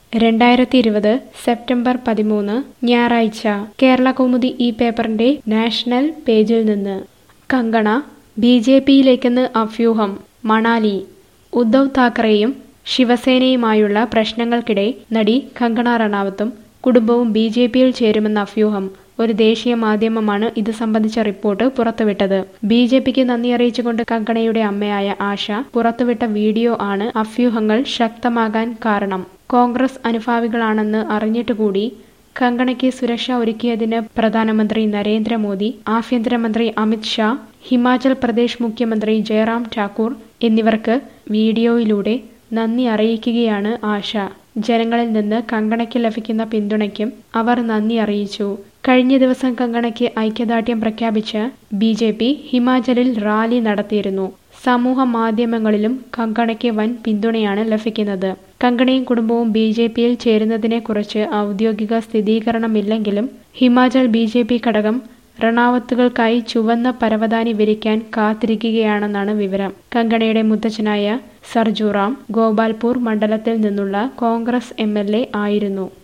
രണ്ടായിരത്തി ഇരുപത് സെപ്റ്റംബർ പതിമൂന്ന് ഞായറാഴ്ച കേരള കൗമുദി ഈ പേപ്പറിന്റെ നാഷണൽ പേജിൽ നിന്ന് കങ്കണ ബി ജെ പിയിലേക്കെന്ന് അഭ്യൂഹം മണാലി ഉദ്ധവ് താക്കറെയും ശിവസേനയുമായുള്ള പ്രശ്നങ്ങൾക്കിടെ നടി കങ്കണ റണാവത്തും കുടുംബവും ബി ജെ പിയിൽ ചേരുമെന്ന അഭ്യൂഹം ഒരു ദേശീയ മാധ്യമമാണ് ഇത് സംബന്ധിച്ച റിപ്പോർട്ട് പുറത്തുവിട്ടത് ബി ജെ പിക്ക് നന്ദി അറിയിച്ചുകൊണ്ട് കങ്കണയുടെ അമ്മയായ ആശ പുറത്തുവിട്ട വീഡിയോ ആണ് അഭ്യൂഹങ്ങൾ ശക്തമാകാൻ കാരണം കോൺഗ്രസ് അനുഭാവികളാണെന്ന് അറിഞ്ഞിട്ടുകൂടി കങ്കണയ്ക്ക് സുരക്ഷ ഒരുക്കിയതിന് പ്രധാനമന്ത്രി നരേന്ദ്രമോദി ആഭ്യന്തരമന്ത്രി അമിത് ഷാ ഹിമാചൽ പ്രദേശ് മുഖ്യമന്ത്രി ജയറാം ഠാക്കൂർ എന്നിവർക്ക് വീഡിയോയിലൂടെ നന്ദി അറിയിക്കുകയാണ് ആശ ജനങ്ങളിൽ നിന്ന് കങ്കണയ്ക്ക് ലഭിക്കുന്ന പിന്തുണയ്ക്കും അവർ നന്ദി അറിയിച്ചു കഴിഞ്ഞ ദിവസം കങ്കണയ്ക്ക് ഐക്യദാർഢ്യം പ്രഖ്യാപിച്ച് ബി ജെ പി ഹിമാചലിൽ റാലി നടത്തിയിരുന്നു സമൂഹ മാധ്യമങ്ങളിലും കങ്കണയ്ക്ക് വൻ പിന്തുണയാണ് ലഭിക്കുന്നത് കങ്കണയും കുടുംബവും ബി ജെ പിയിൽ ചേരുന്നതിനെക്കുറിച്ച് ഔദ്യോഗിക സ്ഥിരീകരണമില്ലെങ്കിലും ഹിമാചൽ ബി ജെ പി ഘടകം റണാവത്തുകൾക്കായി ചുവന്ന പരവതാനി വിരിക്കാൻ കാത്തിരിക്കുകയാണെന്നാണ് വിവരം കങ്കണയുടെ മുത്തച്ഛനായ സർജുറാം ഗോപാൽപൂർ മണ്ഡലത്തിൽ നിന്നുള്ള കോൺഗ്രസ് എം ആയിരുന്നു